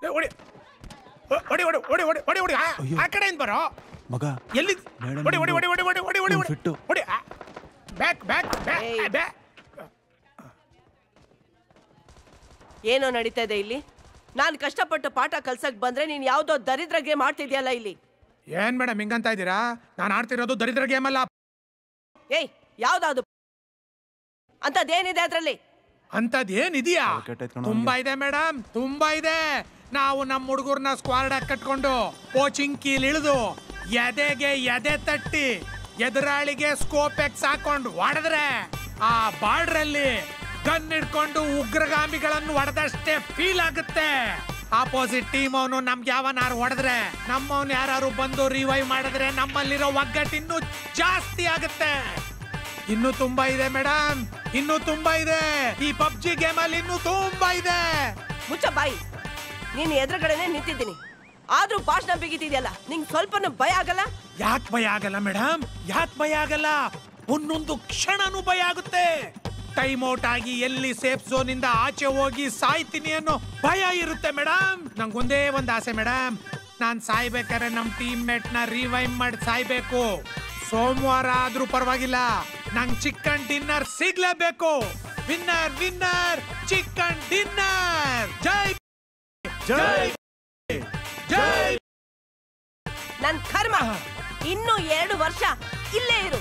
ಏ, ಹೊಡಿ ಒ- ಹೊಡಿ ಹೊಡಿ ಹೊಡಿ ಹೊಡಿ ಹೊಡಿ ಹೊಡಿ ಆ- ಆ ಕಡೆಯಿಂದ ಬರೋ ಮಗ ಎಲ್ಲಿ ಮೇಡಮ್ ಹೊಡಿ ಹೊಡಿ ಹೊಡಿ ಹೊಡಿ ಹೊಡಿ ಹೊಡಿ ಹೊಡಿ ಹೊಡಿ ಫಿಟ್ಟು. ಹೊಡಿ ಬ್ಯಾಕ್ ಬ್ಯಾಕ್ ಬ್ಯಾಕ್ ಏಯ್. ಬ್ಯಾಕ್ ಏನೋ ನಡೀತಾ ಇದೆ ಇಲ್ಲಿ ನಾನು ಕಷ್ಟಪಟ್ಟು ಪಾಠ ಕಲ್ಸಕ್ ಬಂದ್ರೆ ನೀನ್ ಯಾವ್ದೋ ದರಿದ್ರ ಗೇಮ್ ಆಡ್ತಿದ್ಯಲ್ಲ ಇಲ್ಲಿ ಏನ್ ಮೇಡಮ್ ಹಿಂಗಂತ ಇದ್ದೀರಾ ನಾನು ಆಡ್ತಿರೋದು ದರಿದ್ರ ಗೇಮ್ ಅಲ್ಲ ಏಯ್ ಯಾವ್ದಾವ್ದು ಅಂತದೇನಿದೆ ಅದ್ರಲ್ಲಿ ಅಂತದ್ ಏನಿದೆಯಾ ಕೆಟ್ಟೈತ್ ಕಣೋ ತುಂಬಾ ಇದೆ ಮೇಡಮ್ ತುಂಬಾ ಇದೆ ನಾವು ನಮ್ಮ ಹುಡುಗರ್ನ ಸ್ಕ್ವಾಡ್ ಕಟ್ಕೊಂಡು ಕೋಚಿಂಗ್ ಕೀಲ್ ಇಳಿದು ಎದೆಗೆ ಎದೆ ತಟ್ಟಿ ಎದುರಾಳಿಗೆ ಸ್ಕೋಪ್ ಎಕ್ಸ್ ಹಾಕೊಂಡು ಹೊಡೆದ್ರೆ ಆ ಬಾರ್ಡರ್ ಅಲ್ಲಿ ಗನ್ ಹಿಡ್ಕೊಂಡು ಉಗ್ರಗಾಮಿಗಳನ್ನು ಹೊಡೆದಷ್ಟೇ ಫೀಲ್ ಆಗುತ್ತೆ ಆಪೋಸಿಟ್ ಟೀಮ್ ಅವನು ನಮ್ಗೆ ಯಾವನಾರು ಹೊಡೆದ್ರೆ ನಮ್ಮವ್ನು ಯಾರು ಬಂದು ರಿವೈವ್ ಮಾಡಿದ್ರೆ ನಮ್ಮಲ್ಲಿರೋ ಒಗ್ಗಟ್ಟು ಇನ್ನೂ ಜಾಸ್ತಿ ಆಗುತ್ತೆ ಇನ್ನು ತುಂಬಾ ಇದೆ ಮೇಡಮ್ ಇನ್ನು ತುಂಬಾ ಇದೆ ಈ ಪಬ್ಜಿ ಗೇಮ್ ಅಲ್ಲಿ ಇನ್ನು ತುಂಬಾ ಇದೆ ಮುಚ್ಚ ಬಾಯಿ ನೀನ್ ಎದುರುಗಡೆನೆ ನಿಂತಿದ್ದೀನಿ ಆದ್ರೂ ಭಾಷಣ ಬಿಗಿತಿದ್ಯಲ್ಲ ನಿಂಗ್ ಸ್ವಲ್ಪನೂ ಭಯ ಆಗಲ್ಲ ಯಾಕೆ ಭಯ ಆಗಲ್ಲ ಮೇಡಮ್ ಯಾಕೆ ಭಯ ಆಗಲ್ಲ ಒಂದೊಂದು ಕ್ಷಣನೂ ಭಯ ಆಗುತ್ತೆ ಟೈಮ್ ಔಟ್ ಆಗಿ ಎಲ್ಲಿ ಸೇಫ್ ಝೋನ್ ಇಂದ ಆಚೆ ಹೋಗಿ ಸಾಯ್ತೀನಿ ಅನ್ನೋ ಭಯ ಇರುತ್ತೆ ಮೇಡಮ್ ನಂಗೊಂದೇ ಒಂದ್ ಆಸೆ ಮೇಡಮ್ ನಾನ್ ಸಾಯ್ಬೇಕಾದ್ರೆ ನಮ್ ಟೀಮ್ ಮೇಟ್ ನ ರಿವೈವ್ ಮಾಡಿ ಸಾಯ್ಬೇಕು ಸೋಮವಾರ ಆದ್ರೂ ಪರವಾಗಿಲ್ಲ ನಂಗ್ ಚಿಕನ್ ಡಿನ್ನರ್ ಸಿಗ್ಲೇಬೇಕು ವಿನ್ನರ್ ವಿನ್ನರ್ ಚಿಕನ್ ಡಿನ್ನರ್ ಜೈ ಜೈ ಜೈ ನನ್ ಕರ್ಮ ಇನ್ನು ಎರಡು ವರ್ಷ ಇಲ್ಲೇ ಇರು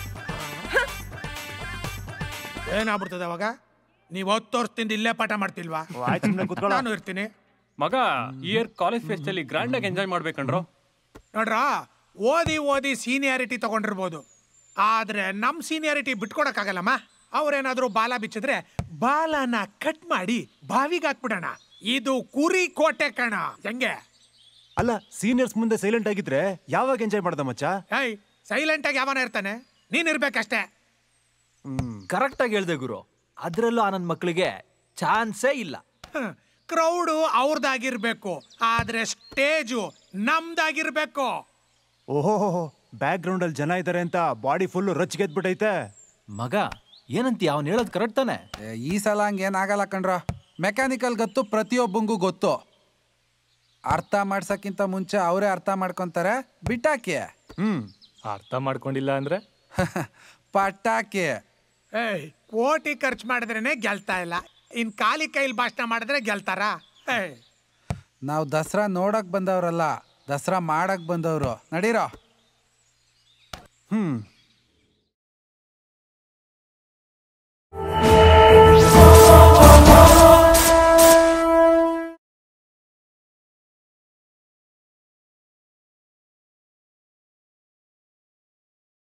ಏನಾಗ್ಬಿಡ್ತದೆ ಅವಾಗ ನೀವು ಹತ್ತು ವರ್ಷದಿಂದ ಇಲ್ಲೇ ಪಾಠ ಮಾಡ್ತಿಲ್ವಾ ಆಯ್ತು ಸುಮ್ನೆ ಕೂತ್ಕೊಳ್ಳೋ. ನಾನು ಇರ್ತೀನಿ ಮಗ ಇಯರ್ ಕಾಲೇಜ್ ಫೆಸ್ಟ್ ಅಲ್ಲಿ ಗ್ರ್ಯಾಂಡ್ ಆಗಿ ಎಂಜಾಯ್ ಮಾಡ್ಬೇಕಂಡ್ರು ನೋಡ್ರ ಓದಿ ಓದಿ ಸೀನಿಯಾರಿಟಿ ತಗೊಂಡಿರ್ಬೋದು ಆದ್ರೆ ನಮ್ ಸೀನಿಯಾರಿಟಿ ಬಿಟ್ಕೊಡಕ್ಕಾಗಲ್ಲಮ್ಮ ಅವ್ರೇನಾದ್ರೂ ಬಾಲ ಬಿಚ್ಚಿದ್ರೆ ಬಾಲನ ಕಟ್ ಮಾಡಿ ಬಾವಿಗೆ ಹಾಕ್ಬಿಡೋಣ ಇದು ಕುರಿ ಕೋಟೆ ಕಣ ಹೆಂಗೆ ಅಲ್ಲ ಸೀನಿಯರ್ಸ್ ಮುಂದೆ ಸೈಲೆಂಟ್ ಆಗಿದ್ರೆ ಯಾವಾಗ ಎಂಜಾಯ್ ಮಾಡ್ದ ಮಚ್ಚ ಏಯ್ ಸೈಲೆಂಟ್ ಆಗಿ ಯಾವನ ಇರ್ತಾನೆ ನೀನ್ ಇರ್ಬೇಕಷ್ಟೇ ಕರೆಕ್ಟ್ ಆಗಿ ಹೇಳ್ದೆ ಗುರು ಅದ್ರಲ್ಲೂ ಆ ನನ್ನ ಮಕ್ಕಳಿಗೆ ಚಾನ್ಸೇ ಇಲ್ಲ ಕ್ರೌಡು ಅವ್ರದ್ದಾಗಿರ್ಬೇಕು ಆದ್ರೆ ಸ್ಟೇಜು ನಮ್ದಾಗಿರ್ಬೇಕು ಓಹೋ ಬ್ಯಾಕ್ ಗ್ರೌಂಡ್ ಅಲ್ಲಿ ಜನ ಇದ್ದಾರೆ ಅಂತ ಬಾಡಿ ಫುಲ್ ರಚ್ಗೆದ್ಬಿಟ್ಟೈತೆ ಮಗ ಏನಂತೀಯ ಅವ್ನು ಹೇಳೋದು ಕರೆಕ್ಟ್ ತಾನೆ ಏ, ಈ ಸಲ ಹಂಗೇನಾಗಲ್ಲ ಕಣ್ರ ಮೆಕ್ಯಾನಿಕಲ್ ಗೊತ್ತು ಪ್ರತಿಯೊಬ್ಬಂಗೂ ಗೊತ್ತು ಅರ್ಥ ಮಾಡ್ಸಕ್ಕಿಂತ ಮುಂಚೆ ಅವರೇ ಅರ್ಥ ಮಾಡ್ಕೊಂತಾರೆ ಬಿಟ್ಟಾಕಿ ಹ್ಮ್ ಅರ್ಥ ಮಾಡ್ಕೊಂಡಿಲ್ಲ ಅಂದ್ರೆ ಪಟಾಕಿ ಏಯ್ ಕೋಟಿ ಖರ್ಚು ಮಾಡಿದ್ರೇನೆ ಗೆಲ್ತಾ ಇಲ್ಲ ಇನ್ ಖಾಲಿ ಕೈಲಿ ಭಾಷಣ ಮಾಡಿದ್ರೆ ಗೆಲ್ತಾರ ಏಯ್ ನಾವು ದಸರಾ ನೋಡಕ್ ಬಂದವ್ರಲ್ಲ ದಸರಾ ಮಾಡಕ್ ಬಂದವರು ನಡೀರೋ ಹ್ಮ್